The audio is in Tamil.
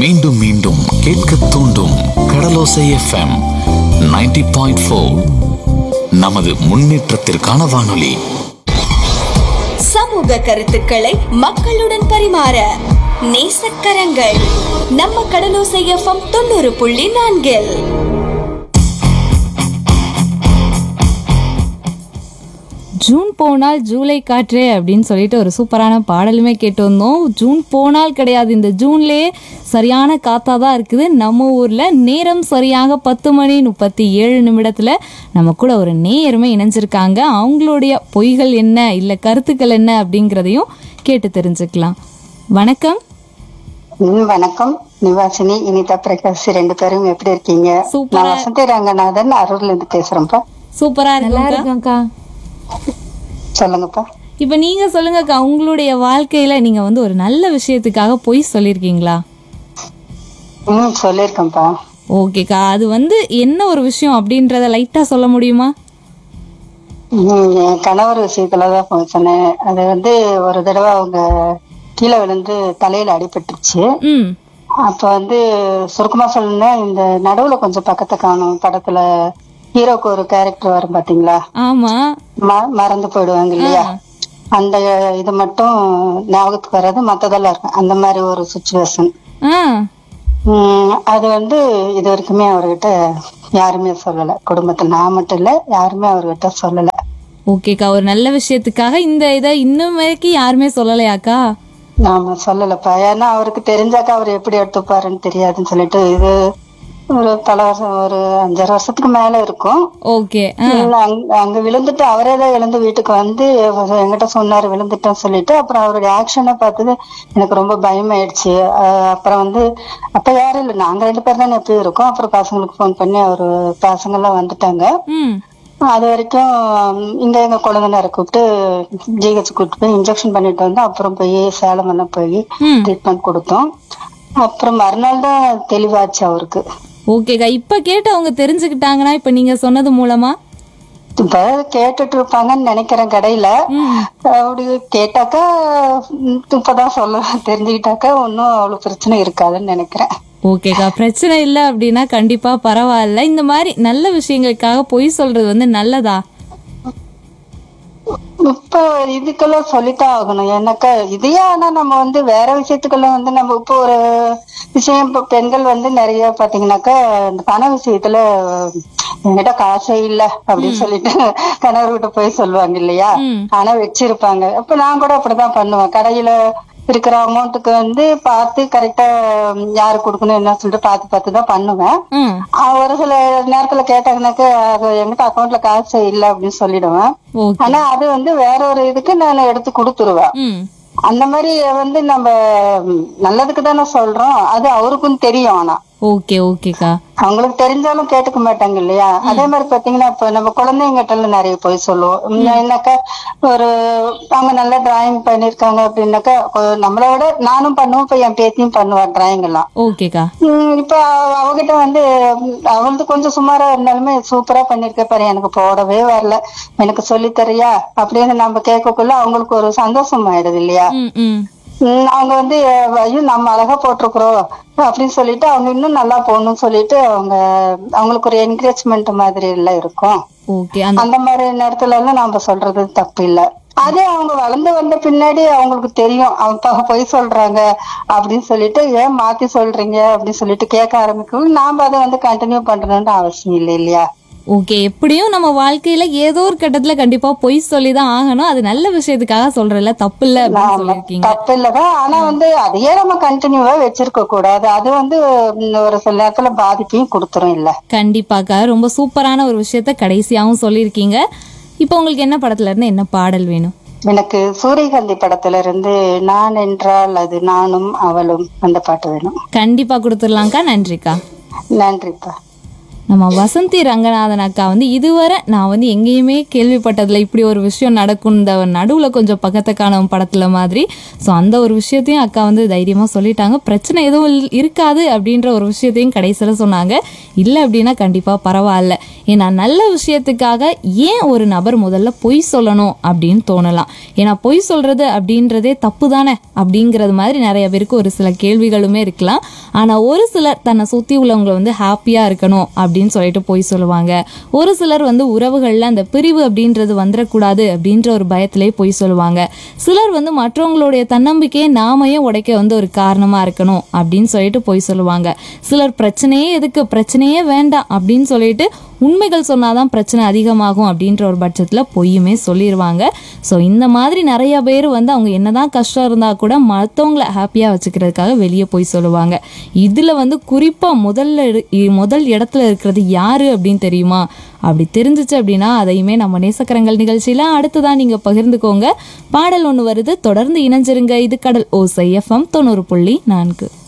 மீண்டும் மீண்டும் கேட்க தூண்டும் கடலோசை எஃப்எம் 90.4 பாயிண்ட் நமது முன்னேற்றத்திற்கான வானொலி சமூக கருத்துக்களை மக்களுடன் பரிமாற நேசக்கரங்கள் நம்ம கடலோசை எஃப்எம் தொண்ணூறு புள்ளி நான்கில் ஜூன் போனால் ஜூலை காற்றே அப்படின்னு சொல்லிட்டு ஒரு சூப்பரான பாடலுமே கேட்டு வந்தோம் ஜூன் போனால் கிடையாது இந்த ஜூன்லேயே சரியான காத்தா தான் இருக்குது நம்ம ஊரில் நேரம் சரியாக பத்து மணி முப்பத்தி ஏழு நிமிடத்தில் நம்ம கூட ஒரு நேயருமே இணைஞ்சிருக்காங்க அவங்களுடைய பொய்கள் என்ன இல்லை கருத்துக்கள் என்ன அப்படிங்கிறதையும் கேட்டு தெரிஞ்சுக்கலாம் வணக்கம் ம், வணக்கம் நிவாசினி இனிதா பிரகாஷ் ரெண்டு பேரும் எப்படி இருக்கீங்க சூப்பரா. நான் வசந்தி ரங்கநாதன் அரூர்ல இருந்து பேசுறேன்ப்பா சூப்பராக இருக்குங்கக்கா சொல்லுங்கப்பா இப்போ நீங்கள் சொல்லுங்கக்கா உங்களுடைய வாழ்க்கையில் நீங்கள் வந்து ஒரு நல்ல விஷயத்துக்காக பொய் சொல்லியிருக்கீங்களா ம் சொல்லியிருக்கேன்ப்பா ஓகேக்கா அது வந்து என்ன ஒரு விஷயம் அப்படின்றத லைட்டா சொல்ல முடியுமா ம், என் கணவர் விஷயத்துலதான் போய் சொன்னேன் அது வந்து ஒரு தடவை அவங்க கீழே விழுந்து தலையில அடிபட்டுருச்சு ம் அப்ப வந்து சுருக்கமா சொல்லணும்னா இந்த நடுவுல கொஞ்சம் பக்கத்தை காணும் படத்துல ஹீரோக்கு ஒரு கேரக்டர் வரும் பாத்தீங்களா ஆமா ம- மறந்து போயிடுவாங்க இல்லையா அந்த இது மட்டும் ஞாபகத்துக்கு வராது மத்ததெல்லாம் இருக்கும் அந்த மாதிரி ஒரு சுச்சுவேஷன் ஆ அது வந்து இது வரைக்குமே அவர்கிட்ட யாருமே சொல்லல குடும்பத்துல நான் மட்டும் இல்ல யாருமே அவர்கிட்ட சொல்லல ஓகேக்கா ஒரு நல்ல விஷயத்துக்காக இந்த இதை இன்னும் வரைக்கும் யாருமே சொல்லலையாக்கா நாம சொல்லலப்பா ஏன்னா அவருக்கு தெரிஞ்சாக்கா அவர் எப்படி எடுத்துப்பாருன்னு தெரியாதுன்னு சொல்லிட்டு இது ஒரு பல வருஷம் ஒரு அஞ்சாறு வருஷத்துக்கு மேல இருக்கும் ஓகே இல்ல, அங்க அங்க விழுந்துட்டு அவரே தான் எழுந்து வீட்டுக்கு வந்து என்கிட்ட சொன்னாரு விழுந்துட்டேன்னு சொல்லிட்டு அப்புறம் அவருடைய ஆக்ஷனை பார்த்தது எனக்கு ரொம்ப பயமாயிடுச்சு அஹ் அப்புறம் வந்து அப்ப யாரும் இல்லை நாங்க ரெண்டு பேர் தானே எப்பயும் இருக்கோம் அப்புறம் பசங்களுக்கு ஃபோன் பண்ணி அவரு பசங்க எல்லாம் வந்துட்டாங்க ம் அது வரைக்கும் உம், இங்க எங்க குழந்தைனார கூப்பிட்டு ஜிஹெச் கூப்பிட்டு போய் இன்ஜெக்ஷன் பண்ணிட்டு வந்து அப்புறம் போய் சேலம் எல்லாம் போய் ம். ட்ரீட்மெண்ட் கொடுத்தோம் அப்புறம் மறுநாள் தான் தெளிவாச்சு அவருக்கு ஓகேக்கா இப்ப கேட்டு அவங்க தெரிஞ்சுக்கிட்டாங்கன்னா இப்ப நீங்க சொன்னது மூலமா இப்ப கேட்டுட்டு இருப்பாங்கன்னு நினைக்கிறேன் கடையில ம் அப்படி கேட்டாக்கா ம், இப்பதான் சொல்ல தெரிஞ்சுக்கிட்டாக்கா ஒன்னும் அவ்வளவு பிரச்சனை இருக்காதுன்னு நினைக்கிறேன் ஓகேக்கா பிரச்சனை இல்லை அப்படின்னா கண்டிப்பா பரவாயில்ல இந்த மாதிரி நல்ல விஷயங்களுக்காக பொய் சொல்றது வந்து நல்லதா இப்போ இதுக்கெல்லாம் சொல்லித்தான் ஆகணும் ஏன்னாக்கா இதையே ஆனா நம்ம வந்து வேற விஷயத்துக்கெல்லாம் வந்து நம்ம இப்போ ஒரு விஷயம் இப்போ பெண்கள் வந்து நிறைய பாத்தீங்கன்னாக்கா இந்த பண விஷயத்துல என்கிட்ட காசே இல்ல அப்படின்னு சொல்லிட்டு கணவர்கிட்ட போய் சொல்லுவாங்க இல்லையா ஆனா வச்சிருப்பாங்க அப்ப நான் கூட அப்படிதான் பண்ணுவேன் கடையில இருக்கிற அமௌண்ட்டுக்கு வந்து பார்த்து கரெக்டா யாரு கொடுக்கணும் என்ன சொல்லிட்டு பார்த்து பார்த்து தான் பண்ணுவேன் ம் ஆஹ் ஒரு சில நேரத்துல கேட்டாங்கன்னாக்க அது என்கிட்ட அக்கௌண்ட்ல காசு இல்ல அப்படின்னு சொல்லிடுவேன் ஓகே ஆனா அது வந்து வேற ஒரு இதுக்கு நான் எடுத்து கொடுத்துருவேன் ம் அந்த மாதிரி வந்து நம்ம ம், நல்லதுக்கு தானே சொல்றோம் அது அவருக்கும் தெரியும் ஆனா ஓகே ஓகேக்கா அவங்களுக்கு தெரிஞ்சாலும் கேட்டுக்க மாட்டாங்க இல்லையா அதே மாதிரி பாத்தீங்கன்னா இப்ப நம்ம குழந்தைங்கிட்ட எல்லாம் நிறைய போய் சொல்லுவோம் உம், என்னக்கா ஒரு அவங்க நல்லா டிராயிங் பண்ணிருக்காங்க அப்படின்னாக்கா கொ- நம்மளை விட நானும் பண்ணுவேன் இப்ப என் பேத்தியும் பண்ணுவேன் டிராயிங் எல்லாம் ஓகேக்கா உம் இப்ப அவ- அவகிட்ட வந்து உம், அவளது கொஞ்சம் சுமாரா இருந்தாலுமே சூப்பரா பண்ணிருக்க பாரு எனக்கு போடவே வரல எனக்கு சொல்லி தரியா அப்படின்னு நம்ம கேட்கக்குள்ள அவங்களுக்கு ஒரு சந்தோஷம் ஆயிடுது இல்லையா ம் ம் உம், அவங்க வந்து அஹ், ஐயோ நம்ம அழகா போட்டிருக்கிறோம் அப்படின்னு சொல்லிட்டு அவங்க இன்னும் நல்லா போகணும்னு சொல்லிட்டு அவங்க அவங்களுக்கு ஒரு என்கரேஜ்மெண்ட் மாதிரி எல்லாம் இருக்கும் ஓகே அந்த அந்த மாதிரி நேரத்துல எல்லாம் நாம சொல்றது தப்பு இல்ல அதே அவங்க வளர்ந்து வந்த பின்னாடி அவங்களுக்கு தெரியும் அவங்க பொய் சொல்றாங்க அப்படின்னு சொல்லிட்டு ஏன் மாத்தி சொல்றீங்க அப்படின்னு சொல்லிட்டு கேட்க ஆரம்பிக்கும் நாம அதை வந்து கண்டினியூ பண்றதுன்னு அவசியம் இல்லை இல்லையா ஓகே எப்படியும் நம்ம வாழ்க்கையில ஏதோ ஒரு கட்டத்துல கண்டிப்பா பொய் சொல்லிதான் ஆகணும் அது நல்ல விஷயத்துக்காக சொல்றதுல தப்பு இல்ல அப்படின்னு ஆமா, சொல்லியிருக்கீங்க தப்பு இல்லதான் ஆனா வந்து அதையே நம்ம கண்டினியூவா வச்சிருக்க கூடாது அது வந்து உம், ஒரு சில நேரத்துல பாதிப்பையும் கொடுத்துரும் இல்ல கண்டிப்பாக்கா ரொம்ப சூப்பரான ஒரு விஷயத்த கடைசியாவும் சொல்லியிருக்கீங்க இப்போ உங்களுக்கு என்ன படத்துல இருந்து என்ன பாடல் வேணும் எனக்கு சூரியகாந்தி படத்துல இருந்து நான் என்றால் அது நானும் அவளும் அந்த பாட்டு வேணும் கண்டிப்பா கொடுத்துடலாம்க்கா நன்றிக்கா நன்றிப்பா நம்ம வசந்தி ரங்கநாதன் அக்கா வந்து இதுவரை நான் வந்து எங்கேயுமே கேள்விப்பட்டதில்ல இப்படி ஒரு விஷயம் நடக்கும் இந்த நடுவில் கொஞ்சம் பக்கத்தை காணும் படத்தில் மாதிரி ஸோ அந்த ஒரு விஷயத்தையும் அக்கா வந்து தைரியமாக சொல்லிட்டாங்க பிரச்சனை எதுவும் இல்- இருக்காது அப்படின்ற ஒரு விஷயத்தையும் கடைசியில் சொன்னாங்க இல்லை அப்படின்னா கண்டிப்பாக பரவாயில்ல ஏன்னா நல்ல விஷயத்துக்காக ஏன் ஒரு நபர் முதல்ல பொய் சொல்லணும் அப்படின்னு தோணலாம் ஏன்னா பொய் சொல்கிறது அப்படின்றதே தப்பு தானே அப்படிங்கிறது மாதிரி நிறைய பேருக்கு ஒரு சில கேள்விகளுமே இருக்கலாம் ஆனால் ஒரு சிலர் தன்னை சுற்றி உள்ளவங்களை வந்து ஹாப்பியாக இருக்கணும் அப்படின்னு சொல்லிட்டு பொய் சொல்லுவாங்க ஒரு சிலர் வந்து உறவுகளில் அந்த பிரிவு அப்படின்றது வந்துடக்கூடாது அப்படின்ற ஒரு பயத்திலே பொய் சொல்லுவாங்க சிலர் வந்து மற்றவங்களுடைய தன்னம்பிக்கையை நாமையே உடைக்க வந்து ஒரு காரணமாக இருக்கணும் அப்படின்னு சொல்லிட்டு பொய் சொல்லுவாங்க சிலர் பிரச்சனையே எதுக்கு பிரச்சனையே வேண்டாம் அப்படின்னு சொல்லிட்டு உண்மைகள் சொன்னாதான் பிரச்சனை அதிகமாகும் அப்படின்ற ஒரு பட்சத்தில் பொய்யுமே சொல்லிடுவாங்க ஸோ இந்த மாதிரி நிறைய பேர் வந்து அவங்க என்னதான் கஷ்டம் இருந்தால் கூட மற்றவங்கள ஹாப்பியாக வச்சுக்கிறதுக்காக வெளியே போய் சொல்லுவாங்க இதில் வந்து குறிப்பாக முதல்ல இரு- இ- முதல் இடத்துல இருக்கிறது யாரு அப்படின்னு தெரியுமா அப்படி தெரிஞ்சிச்சு அப்படின்னா அதையுமே நம்ம நேசக்கரங்கள் நிகழ்ச்சியில் அடுத்ததான் நீங்கள் பகிர்ந்துக்கோங்க பாடல் ஒன்று வருது தொடர்ந்து இணைஞ்சிருங்க இது கடல் ஓசை எஃப்எம் தொண்ணூறு புள்ளி நான்கு